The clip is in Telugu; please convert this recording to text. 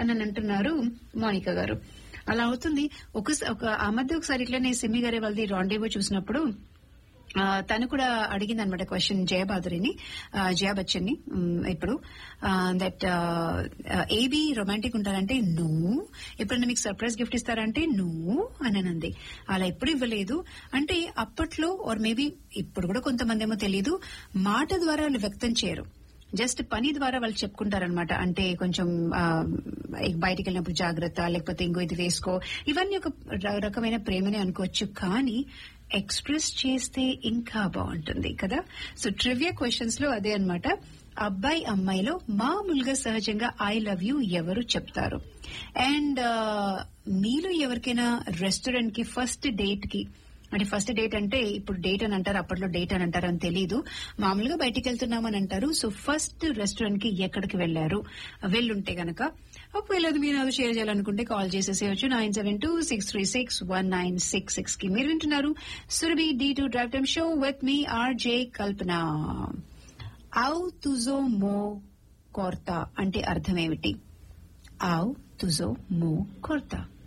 అని అంటున్నారు మోనికా గారు అలా అవుతుంది ఒక ఒక ఆ మధ్య ఒకసారి ఇట్లనే సిమ్మి గారి వాళ్ళది రాండేవో చూసినప్పుడు ఆ, తను కూడా అడిగింది అనమాట క్వశ్చన్ జయబాదురిని జయా బచ్చన్ ని ఇప్పుడు దట్ ఏబి రొమాంటిక్ ఉంటారంటే నువ్వు ఎప్పుడైనా మీకు సర్ప్రైజ్ గిఫ్ట్ ఇస్తారంటే నువ్వు అని అనంది అలా ఎప్పుడు ఇవ్వలేదు అంటే అప్పట్లో ఆర్ మేబీ ఇప్పుడు కూడా కొంతమంది ఏమో తెలియదు మాట ద్వారా వాళ్ళు వ్యక్తం చేయరు జస్ట్ పని ద్వారా వాళ్ళు చెప్పుకుంటారనమాట అంటే కొంచెం ఆ, బయటికి వెళ్ళినప్పుడు జాగ్రత్త లేకపోతే ఇంకో ఇది వేసుకో ఇవన్నీ ఒక ర- రకమైన ప్రేమనే అనుకోవచ్చు కానీ ఎక్స్ప్రెస్ చేస్తే ఇంకా బాగుంటుంది కదా సో ట్రివియా క్వశ్చన్స్ లో అదే అన్నమాట అబ్బాయి అమ్మాయిలో మామూలుగా సహజంగా ఐ లవ్ యూ ఎవరు చెప్తారు అండ్ మీలో ఎవరికైనా రెస్టారెంట్ కి ఫస్ట్ డేట్ కి అంటే ఫస్ట్ డేట్ అంటే ఇప్పుడు డేట్ అని అంటారు అప్పట్లో డేట్ అని అంటారు అని తెలీదు మామూలుగా బయటికి వెళ్తున్నామని అంటారు సో ఫస్ట్ రెస్టారెంట్ కి ఎక్కడికి వెళ్లారు వెళ్ళుంటే గనక ఒకవేళ అది మీరు అది షేర్ చేయాలనుకుంటే కాల్ చేసేసేయచ్చు nine seven two six three six one nine six six కి మీరు వింటున్నారు Surabhi D two drive time show with me RJ Kalpana ఔ తుజో మో కోర్తా అంటే అర్థం ఏమిటి ఆవ్ తుజో మో కోర్తా